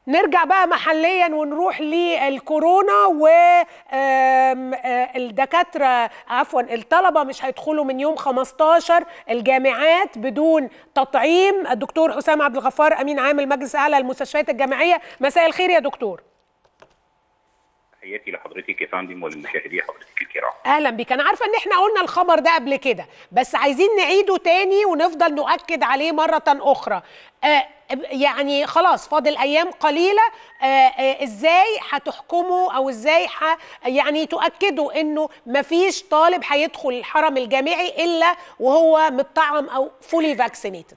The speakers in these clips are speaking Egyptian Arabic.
نرجع بقى محليا ونروح للكورونا والدكاتره عفوا الطلبه مش هيدخلوا من يوم 15 الجامعات بدون تطعيم الدكتور حسام عبد الغفار امين عام المجلس الاعلى للمستشفيات الجامعيه مساء الخير يا دكتور تحياتي لحضرتك يا فندم وللمشاهدين حضرتك الكرام اهلا بك انا عارفه ان احنا قلنا الخبر ده قبل كده بس عايزين نعيده تاني ونفضل نؤكد عليه مره اخرى آه يعني خلاص فاضل ايام قليله آه آه ازاي هتحكموا او ازاي ح يعني تؤكدوا انه مفيش طالب هيدخل الحرم الجامعي الا وهو متطعم او فولي فاكسينيتد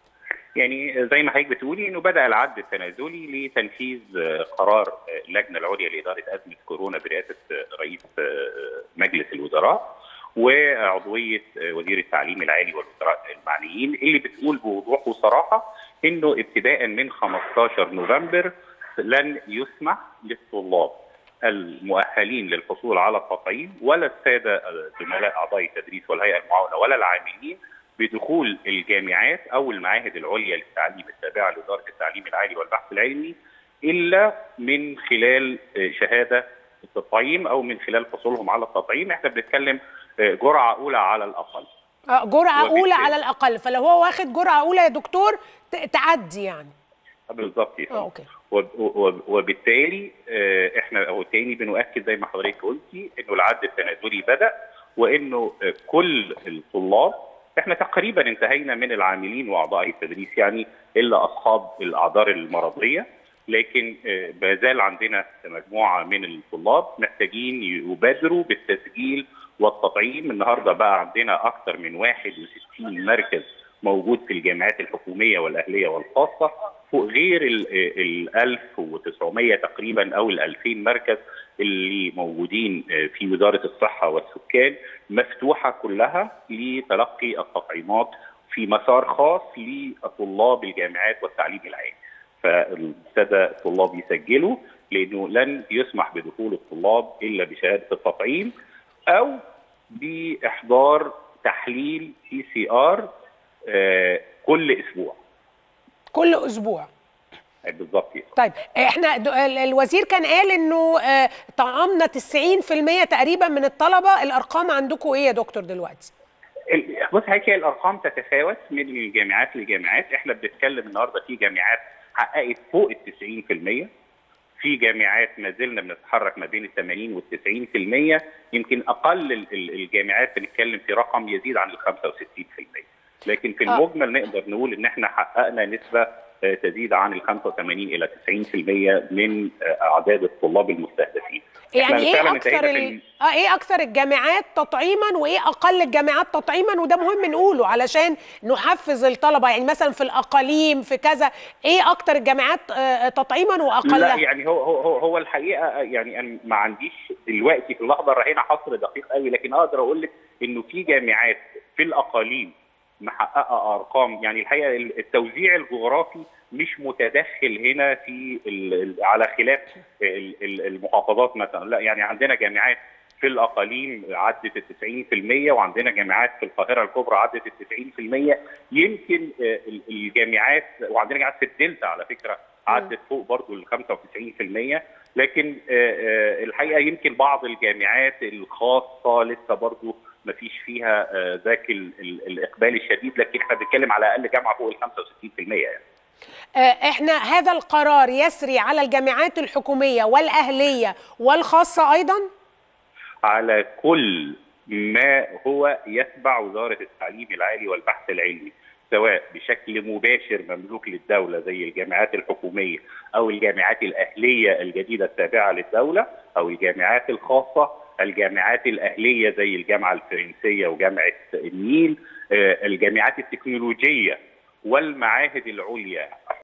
يعني زي ما حضرتك بتقولي انه بدا العد التنازلي لتنفيذ قرار اللجنه العليا لاداره ازمه كورونا برئاسه رئيس مجلس الوزراء وعضويه وزير التعليم العالي والوزراء المعنيين اللي بتقول بوضوح وصراحه انه ابتداء من 15 نوفمبر لن يسمح للطلاب المؤهلين للحصول على التطعيم ولا الساده زملاء اعضاء التدريس والهيئه المعاونه ولا العاملين بدخول الجامعات او المعاهد العليا للتعليم التابعه لوزاره التعليم العالي والبحث العلمي الا من خلال شهاده التطعيم او من خلال حصولهم على التطعيم احنا بنتكلم جرعه اولى على الاقل اه جرعه اولى على الاقل فلو هو واخد جرعه اولى يا دكتور تعدي يعني بالظبط اه اوكي وبالتالي احنا او تاني بنؤكد زي ما حضرتك قلتي انه العد التنازلي بدا وانه كل الطلاب احنا تقريبا انتهينا من العاملين واعضاء التدريس يعني الا اصحاب الاعذار المرضيه لكن ما زال عندنا مجموعه من الطلاب محتاجين يبادروا بالتسجيل والتطعيم النهارده بقى عندنا اكثر من 61 مركز موجود في الجامعات الحكوميه والاهليه والخاصه فوق غير ال 1900 تقريبا او ال 2000 مركز اللي موجودين في وزاره الصحه والسكان مفتوحه كلها لتلقي التطعيمات في مسار خاص لطلاب الجامعات والتعليم العالي. فالساده الطلاب يسجلوا لانه لن يسمح بدخول الطلاب الا بشهاده التطعيم او باحضار تحليل سي سي ار كل اسبوع. كل اسبوع. بالظبط طيب احنا الوزير كان قال انه طعمنا 90% تقريبا من الطلبه الارقام عندكم ايه يا دكتور دلوقتي؟ بص هي الارقام تتفاوت من الجامعات لجامعات احنا بنتكلم النهارده في جامعات حققت فوق ال 90% في جامعات ما زلنا بنتحرك ما بين ال 80 وال 90% يمكن اقل الجامعات بنتكلم في رقم يزيد عن ال 65% لكن في المجمل نقدر نقول ان احنا حققنا نسبه تزيد عن ال 85 الى 90% من اعداد الطلاب المستهدفين. يعني ايه اكثر ال... اه ايه اكثر الجامعات تطعيما وايه اقل الجامعات تطعيما وده مهم نقوله علشان نحفز الطلبه يعني مثلا في الاقاليم في كذا ايه اكثر الجامعات تطعيما واقلها؟ لا يعني هو هو هو الحقيقه يعني انا ما عنديش دلوقتي في اللحظه الراهنه حصر دقيق قوي لكن اقدر اقول لك انه في جامعات في الاقاليم محققه ارقام يعني الحقيقه التوزيع الجغرافي مش متدخل هنا في على خلاف المحافظات مثلا لا يعني عندنا جامعات في الاقاليم عدت ال 90% وعندنا جامعات في القاهره الكبرى عدت ال 90% يمكن الجامعات وعندنا جامعات في الدلتا على فكره عدت فوق برضو ال 95% لكن الحقيقه يمكن بعض الجامعات الخاصه لسه برضو ما فيش فيها ذاك الاقبال الشديد لكن احنا بنتكلم على اقل جامعه فوق ال 65% يعني احنا هذا القرار يسري على الجامعات الحكوميه والاهليه والخاصه ايضا على كل ما هو يتبع وزاره التعليم العالي والبحث العلمي سواء بشكل مباشر مملوك للدوله زي الجامعات الحكوميه او الجامعات الاهليه الجديده التابعه للدوله او الجامعات الخاصه الجامعات الاهليه زي الجامعه الفرنسيه وجامعه النيل الجامعات التكنولوجيه والمعاهد العليا